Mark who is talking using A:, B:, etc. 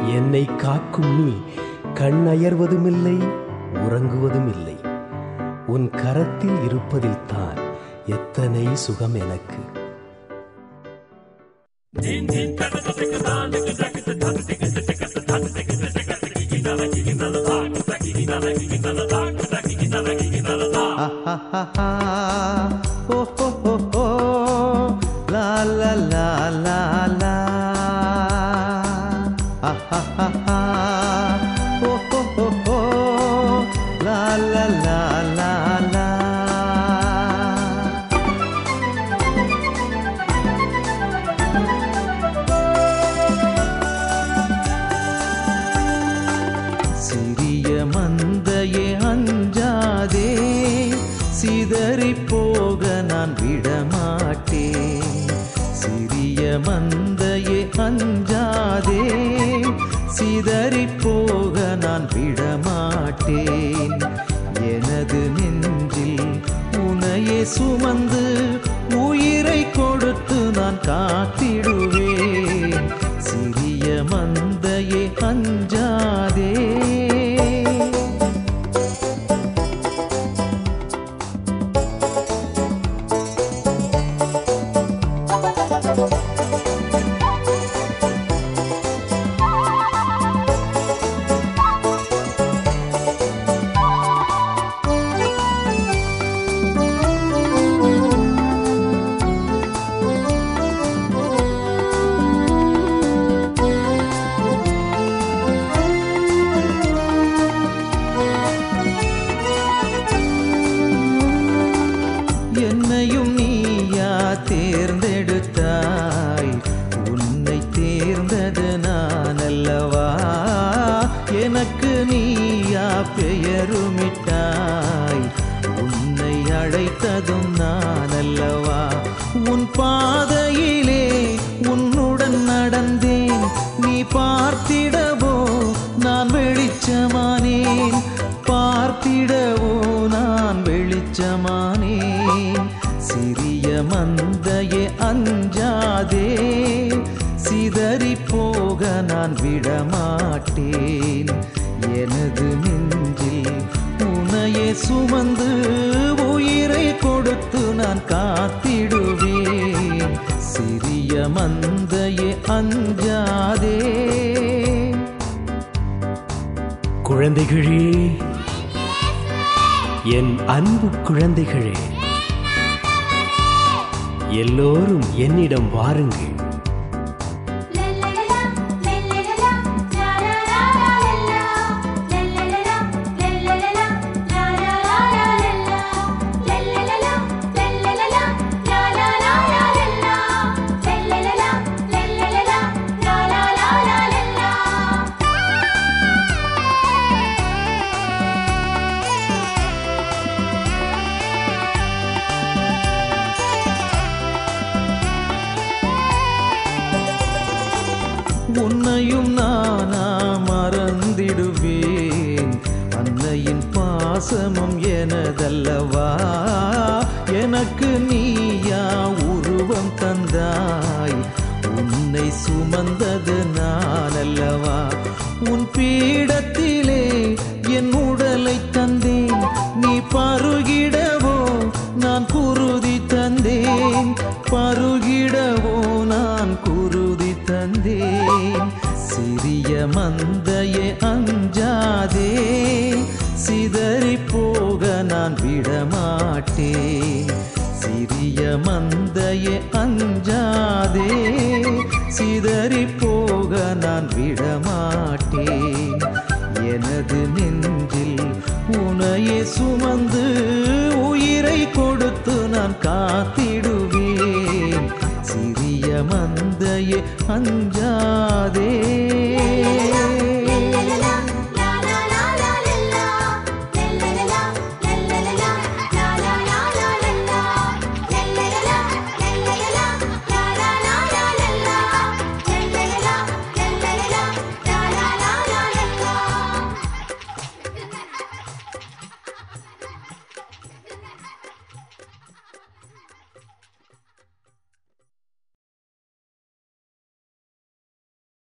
A: என்னை காக்கும் நீ கண் அயர்வதுமில்லை உறங்குவதுமில்லை உன் கரத்தில் இருப்பதில் தான் எத்தனை சுகம் எனக்கு
B: Oh, oh, oh, oh. La, la, la, la, la. Ah, ah, ah, ah. Oh, oh, oh, oh. La, la, la, la, la. சிறிய மந்தையே அஞ்சாதே சிதறி போக நான் விடமாட்டேன் சிறிய மந்தையே அஞ்சாதே சிதறி போக நான் விடமாட்டேன் எனது நெஞ்சில் உனையே சுமந்து உயிரை கொடுத்து நான் காத்திடுவேன் சிறிய மந்தையே அஞ்சாதே என்னையும் நீயா தேர்ந்தெடுத்தாய் உன்னை தேர்ந்தது நான் அல்லவா எனக்கு நீயா பெயருமிட்டாய் உன்னை அழைத்ததும் நான் அல்லவா உன் பாதையிலே உன்னுடன் நடந்தேன் நீ பார்த்திடவோ நான் வெளிச்சமானேன் பார்த்திடவோ நான் வெளிச்சமானேன் சிறிய மந்தையே அஞ்சாதே சிதறி போக நான் விடமாட்டேன் எனது நெஞ்சில் உனையே சுமந்து உயிரை கொடுத்து நான் காத்திடுவேன் சிறிய மந்தையே அஞ்சாதே
A: குழந்தைகளே என் அன்பு குழந்தைகளே எல்லோரும் என்னிடம் வாருங்கள்
B: உன்னையும் நானா மறந்திடுவேன் அன்னையின் பாசமும் எனதல்லவா எனக்கு நீயா உருவம் தந்தாய் உன்னை சுமந்தது நான் அல்லவா உன் பீடத்திலே என் உடலை தந்தேன் நீ பருகிடவோ நான் குருதி தந்தேன் பருகிடவோ நான் குருதி தந்தேன் சிறிய மந்தையே அஞ்சாதே சிதறி போக நான் விடமாட்டேன் சிறிய மந்தையே அஞ்சாதே சிதறி போக நான் விடமாட்டேன் எனது நெஞ்சில் உனையே சுமந்து உயிரை கொடுத்து நான் காத்திடுவேன் சிறிய மந்தையே அஞ்சாதே